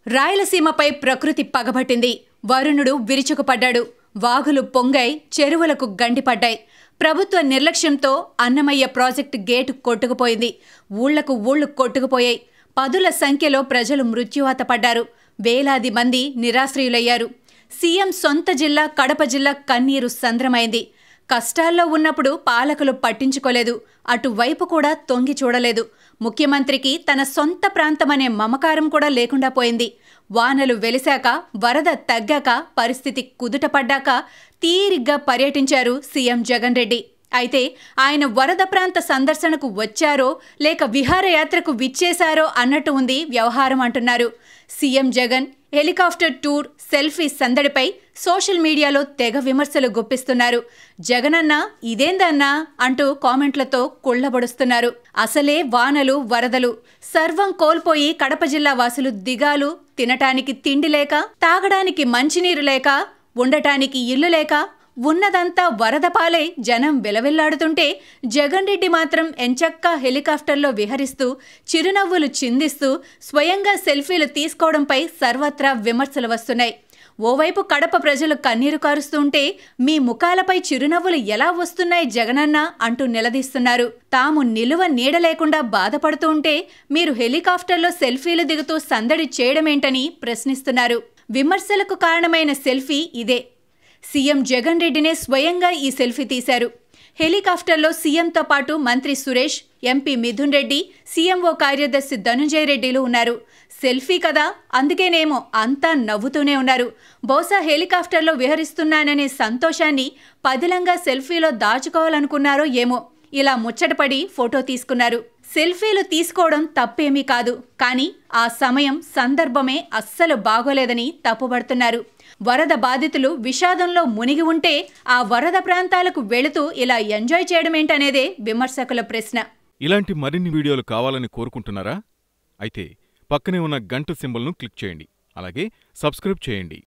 రాయలసీమపై ప్రకృతి పగబట్టింది వరుణుడు విరుచుకుపడ్డాడు వాగులు పొంగై చెరువులకు గండిపడ్డాయి ప్రభుత్వ నిర్లక్ష్యంతో అన్నమయ్య ప్రాజెక్టు గేటు కొట్టుకుపోయింది ఊళ్లకు ఊళ్లు కొట్టుకుపోయాయి పదుల సంఖ్యలో ప్రజలు మృత్యువాత పడ్డారు వేలాది మంది నిరాశ్రయులయ్యారు సీఎం సొంత జిల్లా కడప జిల్లా కన్నీరు సంద్రమైంది కష్టాల్లో ఉన్నప్పుడు పాలకులు పట్టించుకోలేదు అటువైపు కూడా తొంగి చూడలేదు ముఖ్యమంత్రికి తన సొంత ప్రాంతమనే మమకారం కూడా లేకుండా పోయింది వానలు వెలిశాక వరద తగ్గాక పరిస్థితి కుదుటపడ్డాక తీరిగ్గా పర్యటించారు సీఎం జగన్ రెడ్డి అయితే ఆయన వరద ప్రాంత సందర్శనకు వచ్చారో లేక విహారయాత్రకు విచ్చేశారో అన్నట్టు ఉంది వ్యవహారం అంటున్నారు CM Jagan helicopter tour selfie సందడిపై సోషల్ మీడియాలో తెగ విమర్శలు గుప్పిస్తున్నారు జగనన్న ఇదేందన్నా అంటూ కామెంట్లతో కుళ్లబడుస్తున్నారు అసలే వానలు వరదలు సర్వం కోల్పోయి కడప జిల్లా వాసులు దిగాలు తినటానికి తిండి లేక తాగడానికి మంచినీరు లేక ఉండటానికి ఇల్లు లేక ఉన్నదంతా వరద పాలై జనం విలవిల్లాడుతుంటే జగన్ రెడ్డి మాత్రం ఎంచక్కా హెలికాప్టర్లో విహరిస్తూ చిరునవ్వులు చిందిస్తూ స్వయంగా సెల్ఫీలు తీసుకోవడంపై సర్వత్రా విమర్శలు వస్తున్నాయి ఓవైపు కడప ప్రజలు కన్నీరు కారుస్తుంటే మీ ముఖాలపై చిరునవ్వులు ఎలా వస్తున్నాయి జగనన్న అంటూ నిలదీస్తున్నారు తాము నిలువ నీడ లేకుండా బాధపడుతూ ఉంటే మీరు హెలికాప్టర్లో సెల్ఫీలు దిగుతూ సందడి చేయడమేంటని ప్రశ్నిస్తున్నారు విమర్శలకు కారణమైన సెల్ఫీ ఇదే సీఎం జగన్ రెడ్డినే స్వయంగా ఈ సెల్ఫీ తీశారు హెలికాప్టర్లో సీఎంతో పాటు మంత్రి సురేష్ ఎంపీ మిథున్ రెడ్డి సీఎంఓ కార్యదర్శి ధనుంజయ రెడ్డిలు ఉన్నారు సెల్ఫీ కదా అందుకేనేమో అంతా నవ్వుతూనే ఉన్నారు బహుశా హెలికాప్టర్లో విహరిస్తున్నాననే సంతోషాన్ని పదిలంగా సెల్ఫీలో దాచుకోవాలనుకున్నారో ఏమో ఇలా ముచ్చటపడి ఫోటో తీసుకున్నారు సెల్ఫీలు తీసుకోవడం తప్పేమీ కాదు కానీ ఆ సమయం సందర్భమే అస్సలు బాగోలేదని తప్పుపడుతున్నారు వరద బాధితులు విషాదంలో మునిగి ఉంటే ఆ వరద ప్రాంతాలకు వెళుతూ ఇలా ఎంజాయ్ చేయడమేంటనేదే విమర్శకుల ప్రశ్న ఇలాంటి మరిన్ని వీడియోలు కావాలని కోరుకుంటున్నారా అయితే పక్కనే ఉన్న గంట సింబల్ను క్లిక్ చేయండి అలాగే సబ్స్క్రైబ్ చేయండి